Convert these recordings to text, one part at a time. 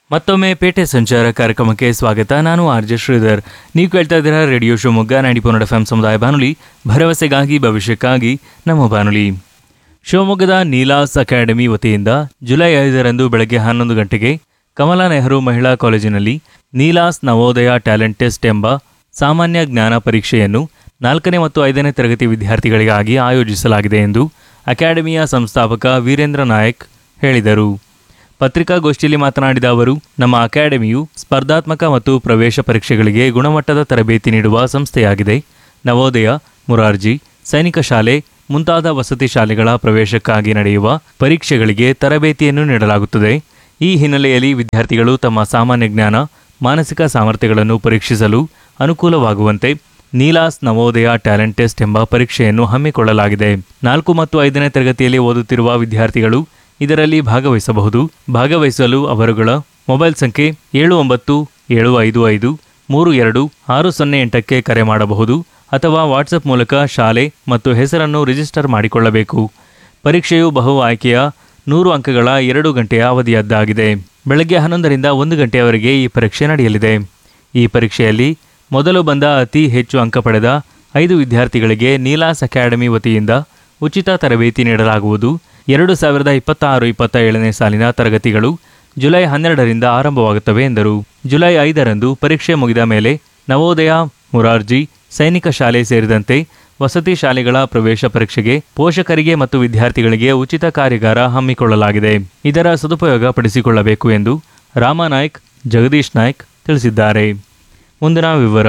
ಮತ್ತೊಮ್ಮೆ ಪೇಟೆ ಸಂಚಾರ ಕಾರ್ಯಕ್ರಮಕ್ಕೆ ಸ್ವಾಗತ ನಾನು ಆರ್ ಜೆ ಶ್ರೀಧರ್ ನೀವು ಕೇಳ್ತಾ ಇದ್ದೀರಾ ರೇಡಿಯೋ ಶಿವಮೊಗ್ಗ ನೈಂಟಿ ಪೋನೆಟ್ ಎಫ್ ಸಮುದಾಯ ಬಾನುಲಿ ಭರವಸೆಗಾಗಿ ಭವಿಷ್ಯಕ್ಕಾಗಿ ನಮ್ಮ ಬಾನುಲಿ ಶಿವಮೊಗ್ಗದ ನೀಲಾಸ್ ಅಕಾಡೆಮಿ ವತಿಯಿಂದ ಜುಲೈ ಐದರಂದು ಬೆಳಗ್ಗೆ ಹನ್ನೊಂದು ಗಂಟೆಗೆ ಕಮಲಾ ನೆಹರು ಮಹಿಳಾ ಕಾಲೇಜಿನಲ್ಲಿ ನೀಲಾಸ್ ನವೋದಯ ಟ್ಯಾಲೆಂಟ್ ಟೆಸ್ಟ್ ಎಂಬ ಸಾಮಾನ್ಯ ಜ್ಞಾನ ಪರೀಕ್ಷೆಯನ್ನು ನಾಲ್ಕನೇ ಮತ್ತು ಐದನೇ ತರಗತಿ ವಿದ್ಯಾರ್ಥಿಗಳಿಗಾಗಿ ಆಯೋಜಿಸಲಾಗಿದೆ ಎಂದು ಅಕಾಡೆಮಿಯ ಸಂಸ್ಥಾಪಕ ವೀರೇಂದ್ರ ನಾಯಕ್ ಹೇಳಿದರು ಪತ್ರಿಕಾಗೋಷ್ಠಿಯಲ್ಲಿ ಮಾತನಾಡಿದ ಅವರು ನಮ್ಮ ಅಕಾಡೆಮಿಯು ಸ್ಪರ್ಧಾತ್ಮಕ ಮತ್ತು ಪ್ರವೇಶ ಪರೀಕ್ಷೆಗಳಿಗೆ ಗುಣಮಟ್ಟದ ತರಬೇತಿ ನೀಡುವ ಸಂಸ್ಥೆಯಾಗಿದೆ ನವೋದಯ ಮುರಾರ್ಜಿ ಸೈನಿಕ ಶಾಲೆ ಮುಂತಾದ ವಸತಿ ಶಾಲೆಗಳ ಪ್ರವೇಶಕ್ಕಾಗಿ ನಡೆಯುವ ಪರೀಕ್ಷೆಗಳಿಗೆ ತರಬೇತಿಯನ್ನು ನೀಡಲಾಗುತ್ತದೆ ಈ ಹಿನ್ನೆಲೆಯಲ್ಲಿ ವಿದ್ಯಾರ್ಥಿಗಳು ತಮ್ಮ ಸಾಮಾನ್ಯ ಜ್ಞಾನ ಮಾನಸಿಕ ಸಾಮರ್ಥ್ಯಗಳನ್ನು ಪರೀಕ್ಷಿಸಲು ಅನುಕೂಲವಾಗುವಂತೆ ನೀಲಾಸ್ ನವೋದಯ ಟ್ಯಾಲೆಂಟ್ ಟೆಸ್ಟ್ ಎಂಬ ಪರೀಕ್ಷೆಯನ್ನು ಹಮ್ಮಿಕೊಳ್ಳಲಾಗಿದೆ ನಾಲ್ಕು ಮತ್ತು ಐದನೇ ತರಗತಿಯಲ್ಲಿ ಓದುತ್ತಿರುವ ವಿದ್ಯಾರ್ಥಿಗಳು ಇದರಲ್ಲಿ ಭಾಗವಹಿಸಬಹುದು ಭಾಗವಹಿಸಲು ಅವರುಗಳ ಮೊಬೈಲ್ ಸಂಖ್ಯೆ ಏಳು ಒಂಬತ್ತು ಏಳು ಐದು ಐದು ಮೂರು ಎರಡು ಆರು ಸೊನ್ನೆ ಎಂಟಕ್ಕೆ ಕರೆ ಮಾಡಬಹುದು ಅಥವಾ ವಾಟ್ಸಪ್ ಮೂಲಕ ಶಾಲೆ ಮತ್ತು ಹೆಸರನ್ನು ರಿಜಿಸ್ಟರ್ ಮಾಡಿಕೊಳ್ಳಬೇಕು ಪರೀಕ್ಷೆಯು ಬಹು ಆಯ್ಕೆಯ ನೂರು ಅಂಕಗಳ ಎರಡು ಗಂಟೆಯ ಅವಧಿಯದ್ದಾಗಿದೆ ಬೆಳಗ್ಗೆ ಹನ್ನೊಂದರಿಂದ ಒಂದು ಗಂಟೆಯವರೆಗೆ ಈ ಪರೀಕ್ಷೆ ನಡೆಯಲಿದೆ ಈ ಪರೀಕ್ಷೆಯಲ್ಲಿ ಮೊದಲು ಬಂದ ಅತಿ ಹೆಚ್ಚು ಅಂಕ ಪಡೆದ ಐದು ವಿದ್ಯಾರ್ಥಿಗಳಿಗೆ ನೀಲಾಸ್ ಅಕಾಡೆಮಿ ವತಿಯಿಂದ ಉಚಿತ ತರಬೇತಿ ನೀಡಲಾಗುವುದು ಎರಡು ಸಾವಿರದ ಇಪ್ಪತ್ತಾರು ಇಪ್ಪತ್ತ ಏಳನೇ ಸಾಲಿನ ತರಗತಿಗಳು ಜುಲೈ ಹನ್ನೆರಡರಿಂದ ಆರಂಭವಾಗುತ್ತವೆ ಎಂದರು ಜುಲೈ ಐದರಂದು ಪರೀಕ್ಷೆ ಮುಗಿದ ಮೇಲೆ ನವೋದಯ ಮುರಾರ್ಜಿ ಸೈನಿಕ ಶಾಲೆ ಸೇರಿದಂತೆ ವಸತಿ ಶಾಲೆಗಳ ಪ್ರವೇಶ ಪರೀಕ್ಷೆಗೆ ಪೋಷಕರಿಗೆ ಮತ್ತು ವಿದ್ಯಾರ್ಥಿಗಳಿಗೆ ಉಚಿತ ಕಾರ್ಯಾಗಾರ ಹಮ್ಮಿಕೊಳ್ಳಲಾಗಿದೆ ಇದರ ಸದುಪಯೋಗ ಪಡಿಸಿಕೊಳ್ಳಬೇಕು ಎಂದು ರಾಮನಾಯ್ಕ್ ಜಗದೀಶ್ ನಾಯ್ಕ್ ತಿಳಿಸಿದ್ದಾರೆ ಮುಂದಿನ ವಿವರ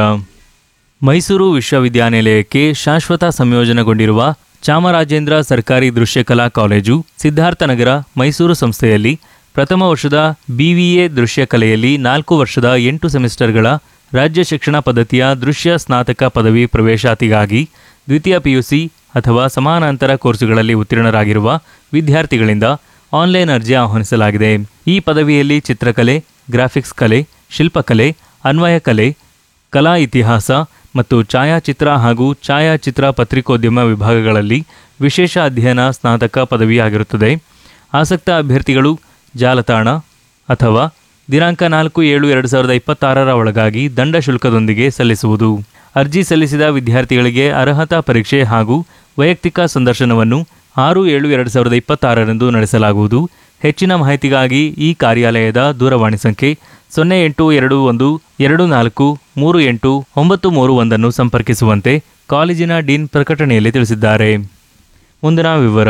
ಮೈಸೂರು ವಿಶ್ವವಿದ್ಯಾನಿಲಯಕ್ಕೆ ಶಾಶ್ವತ ಸಂಯೋಜನೆಗೊಂಡಿರುವ ಚಾಮರಾಜೇಂದ್ರ ಸರ್ಕಾರಿ ದೃಶ್ಯಕಲಾ ಕಾಲೇಜು ಸಿದ್ಧಾರ್ಥನಗರ ಮೈಸೂರು ಸಂಸ್ಥೆಯಲ್ಲಿ ಪ್ರಥಮ ವರ್ಷದ ಬಿವಿಎ ದೃಶ್ಯಕಲೆಯಲ್ಲಿ ನಾಲ್ಕು ವರ್ಷದ ಎಂಟು ಸೆಮಿಸ್ಟರ್ಗಳ ರಾಜ್ಯ ಶಿಕ್ಷಣ ಪದ್ಧತಿಯ ದೃಶ್ಯ ಸ್ನಾತಕ ಪದವಿ ಪ್ರವೇಶಾತಿಗಾಗಿ ದ್ವಿತೀಯ ಪಿಯುಸಿ ಅಥವಾ ಸಮಾನಾಂತರ ಕೋರ್ಸುಗಳಲ್ಲಿ ಉತ್ತೀರ್ಣರಾಗಿರುವ ವಿದ್ಯಾರ್ಥಿಗಳಿಂದ ಆನ್ಲೈನ್ ಅರ್ಜಿ ಆಹ್ವಾನಿಸಲಾಗಿದೆ ಈ ಪದವಿಯಲ್ಲಿ ಚಿತ್ರಕಲೆ ಗ್ರಾಫಿಕ್ಸ್ ಕಲೆ ಶಿಲ್ಪಕಲೆ ಅನ್ವಯ ಕಲೆ ಕಲಾ ಇತಿಹಾಸ ಮತ್ತು ಛಾಯಾಚಿತ್ರ ಹಾಗೂ ಛಾಯಾಚಿತ್ರ ಪತ್ರಿಕೋದ್ಯಮ ವಿಭಾಗಗಳಲ್ಲಿ ವಿಶೇಷ ಅಧ್ಯಯನ ಸ್ನಾತಕ ಪದವಿಯಾಗಿರುತ್ತದೆ ಆಸಕ್ತ ಅಭ್ಯರ್ಥಿಗಳು ಜಾಲತಾಣ ಅಥವಾ ದಿನಾಂಕ ನಾಲ್ಕು ಏಳು ಎರಡು ಸಾವಿರದ ಇಪ್ಪತ್ತಾರರ ಒಳಗಾಗಿ ದಂಡ ಶುಲ್ಕದೊಂದಿಗೆ ಸಲ್ಲಿಸುವುದು ಅರ್ಜಿ ಸಲ್ಲಿಸಿದ ವಿದ್ಯಾರ್ಥಿಗಳಿಗೆ ಅರ್ಹತಾ ಪರೀಕ್ಷೆ ಹಾಗೂ ವೈಯಕ್ತಿಕ ಸಂದರ್ಶನವನ್ನು ಆರು ಏಳು ಎರಡು ಸಾವಿರದ ಇಪ್ಪತ್ತಾರರಂದು ನಡೆಸಲಾಗುವುದು ಹೆಚ್ಚಿನ ಮಾಹಿತಿಗಾಗಿ ಈ ಕಾರ್ಯಾಲಯದ ದೂರವಾಣಿ ಸಂಖ್ಯೆ ಸೊನ್ನೆ ಎಂಟು ಎರಡು ಒಂದು ಎರಡು ನಾಲ್ಕು ಮೂರು ಎಂಟು ಒಂಬತ್ತು ಮೂರು ಒಂದನ್ನು ಸಂಪರ್ಕಿಸುವಂತೆ ಕಾಲೇಜಿನ ಡೀನ್ ಪ್ರಕಟಣೆಯಲ್ಲಿ ತಿಳಿಸಿದ್ದಾರೆ ಮುಂದಿನ ವಿವರ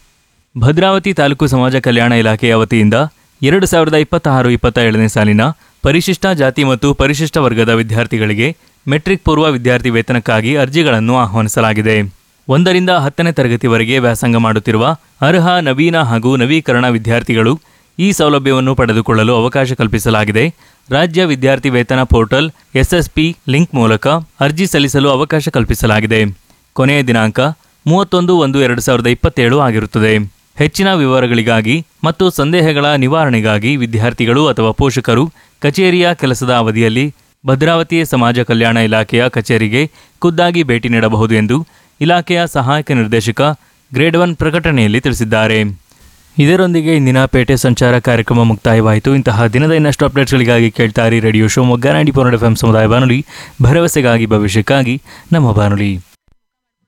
ಭದ್ರಾವತಿ ತಾಲೂಕು ಸಮಾಜ ಕಲ್ಯಾಣ ಇಲಾಖೆಯ ವತಿಯಿಂದ ಎರಡು ಸಾವಿರದ ಇಪ್ಪತ್ತಾರು ಇಪ್ಪತ್ತ ಏಳನೇ ಸಾಲಿನ ಪರಿಶಿಷ್ಟ ಜಾತಿ ಮತ್ತು ಪರಿಶಿಷ್ಟ ವರ್ಗದ ವಿದ್ಯಾರ್ಥಿಗಳಿಗೆ ಮೆಟ್ರಿಕ್ ಪೂರ್ವ ವಿದ್ಯಾರ್ಥಿ ವೇತನಕ್ಕಾಗಿ ಅರ್ಜಿಗಳನ್ನು ಆಹ್ವಾನಿಸಲಾಗಿದೆ ಒಂದರಿಂದ ಹತ್ತನೇ ತರಗತಿವರೆಗೆ ವ್ಯಾಸಂಗ ಮಾಡುತ್ತಿರುವ ಅರ್ಹ ನವೀನ ಹಾಗೂ ನವೀಕರಣ ವಿದ್ಯಾರ್ಥಿಗಳು ಈ ಸೌಲಭ್ಯವನ್ನು ಪಡೆದುಕೊಳ್ಳಲು ಅವಕಾಶ ಕಲ್ಪಿಸಲಾಗಿದೆ ರಾಜ್ಯ ವಿದ್ಯಾರ್ಥಿ ವೇತನ ಪೋರ್ಟಲ್ ಎಸ್ಎಸ್ಪಿ ಲಿಂಕ್ ಮೂಲಕ ಅರ್ಜಿ ಸಲ್ಲಿಸಲು ಅವಕಾಶ ಕಲ್ಪಿಸಲಾಗಿದೆ ಕೊನೆಯ ದಿನಾಂಕ ಮೂವತ್ತೊಂದು ಒಂದು ಎರಡು ಸಾವಿರದ ಇಪ್ಪತ್ತೇಳು ಆಗಿರುತ್ತದೆ ಹೆಚ್ಚಿನ ವಿವರಗಳಿಗಾಗಿ ಮತ್ತು ಸಂದೇಹಗಳ ನಿವಾರಣೆಗಾಗಿ ವಿದ್ಯಾರ್ಥಿಗಳು ಅಥವಾ ಪೋಷಕರು ಕಚೇರಿಯ ಕೆಲಸದ ಅವಧಿಯಲ್ಲಿ ಭದ್ರಾವತಿ ಸಮಾಜ ಕಲ್ಯಾಣ ಇಲಾಖೆಯ ಕಚೇರಿಗೆ ಖುದ್ದಾಗಿ ಭೇಟಿ ನೀಡಬಹುದು ಎಂದು ಇಲಾಖೆಯ ಸಹಾಯಕ ನಿರ್ದೇಶಕ ಗ್ರೇಡ್ ಒನ್ ಪ್ರಕಟಣೆಯಲ್ಲಿ ತಿಳಿಸಿದ್ದಾರೆ ಇದರೊಂದಿಗೆ ಇಂದಿನ ಪೇಟೆ ಸಂಚಾರ ಕಾರ್ಯಕ್ರಮ ಮುಕ್ತಾಯವಾಯಿತು ಇಂತಹ ದಿನದ ಇನ್ನಷ್ಟು ಅಪ್ಡೇಟ್ಸ್ಗಳಿಗಾಗಿ ಕೇಳ್ತಾರಿ radio Shivamogga ninety four F M ಸಮುದಾಯ ಬಾನುಲಿ ಭರವಸೆಗಾಗಿ ಭವಿಷ್ಯಕ್ಕಾಗಿ ನಮ್ಮ ಬಾನುಲಿ